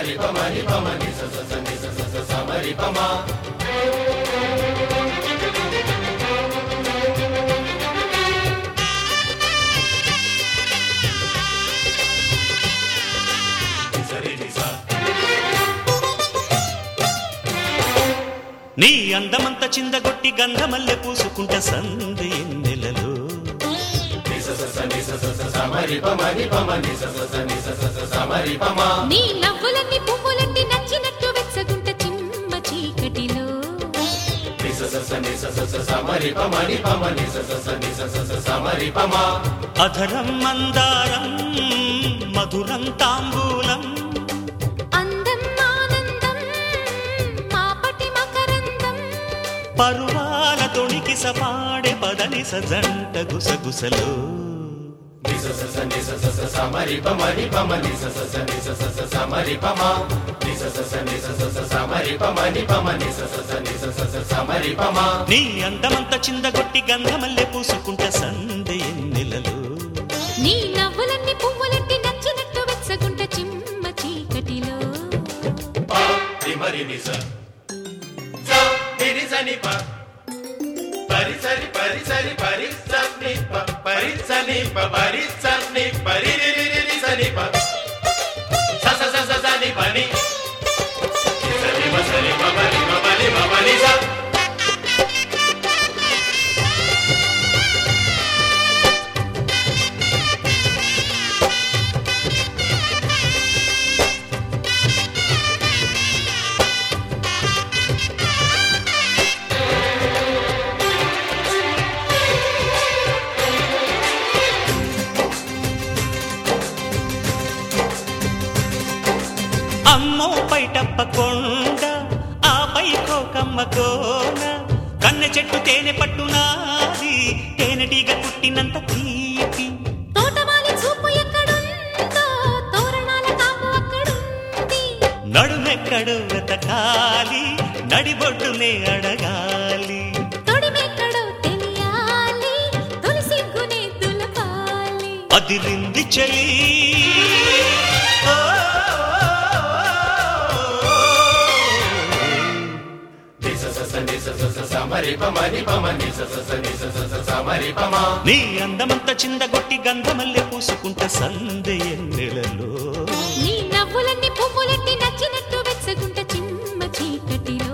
నీ అందమంత చిందగొట్టి గంధమల్లె పూసుకుంట సంది ఎన్నెలలో నీ నవ్వులన్నీ పువ్వులన్నీ నచ్చినట్టు వెచ్చగుంట చిమ్మ చీకటిలో అధరం మందారం మధురం తాంబూలం అందం ఆనందం మాపటి మకరందం పరువాల తొణికి సపాడే పదని సజంట గుసగుసలో నీ అందమంత చిందగొట్టి గంధమల్లె పూసుకుంట సంది ఎన్నెలలో నీ నవ్వులన్నీ పువ్వులన్నీ నచ్చినట్టు వెచ్చగుంట చిమ్మ చీకటిలో పరిసరి పరిసరి పరిసని పరిసని పరిసని పరిరిరిరి సని సస సస సని పని సని సని మమని మమని మమని స అమ్మో పైటప్ప కొండ ఆపై కోకమ్మ కోన కన్నె చెట్టు తేనె పట్టునాది తేనెటీగ పుట్టినంత తీపి తోటమాలి చూపు ఎక్కడుందో తోరణాల కాపు అక్కడుంది నడుమెక్కడు వెతకాలి నడిబొడ్డునే అడగాలి తొడిమెక్కడో తెలియాలి తొలి సిగ్గునే దులపాలి అదిరింది చలి ఓ, నీ అందమంత చిందగొట్టి గంధమల్లె పూసుకుంట సందే ఎన్నెలలో నీ నవ్వులన్నీ పువ్వులన్నీ నచ్చినట్టు వెచ్చగుంట చిమ్మ చీకటిలో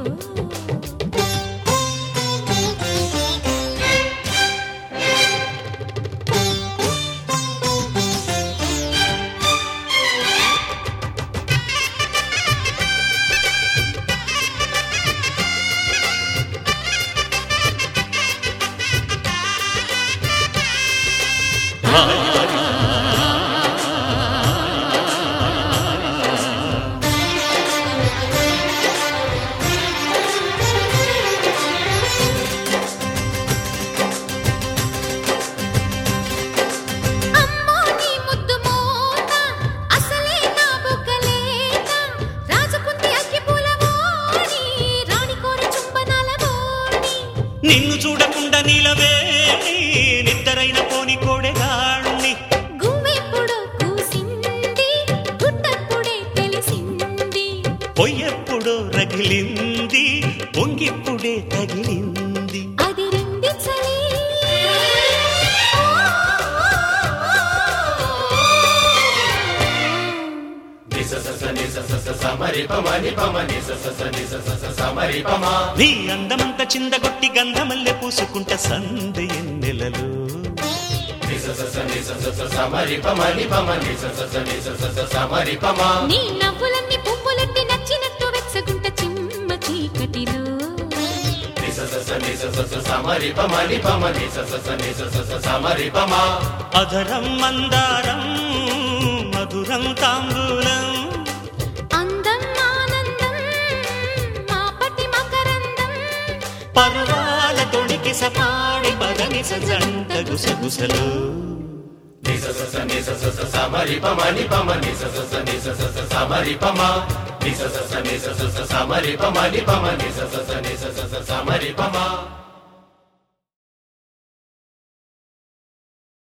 అమ్మో నీ ముద్దు మోత అసలే నా బుగ్గలేత రాజకుంది అగ్గి పూలవోని రాణి కోరి చుంబనాల బోని నిన్ను చూడకుండా నీలవేణి నిద్దరైన పోని కోడెగాణ్ణి గువ్వెప్పుడో కూసింది గుట్టప్పుడే తెలిసింది పొయ్యెప్పుడో రగిలింది పొంగిప్పుడే తగిలింది అది రింది చలి నీ అందమంత చిందగొట్టి గంధమల్లె పూసుకుంట సంది ఎన్నెలలో నీ నవ్వులన్నీ పువ్వులన్నీ నచ్చినట్టు వెచ్చగుంట చిమ్మ చీకటిలో అధరం మందారం మధురం తాంబూలం అందం ఆనందం మాపటి మకరందం పర్వాల తొడికి సపాడి పదని సజంట గుసగుసలు సమరి పమని పమని స స ని స స స సమరి పమ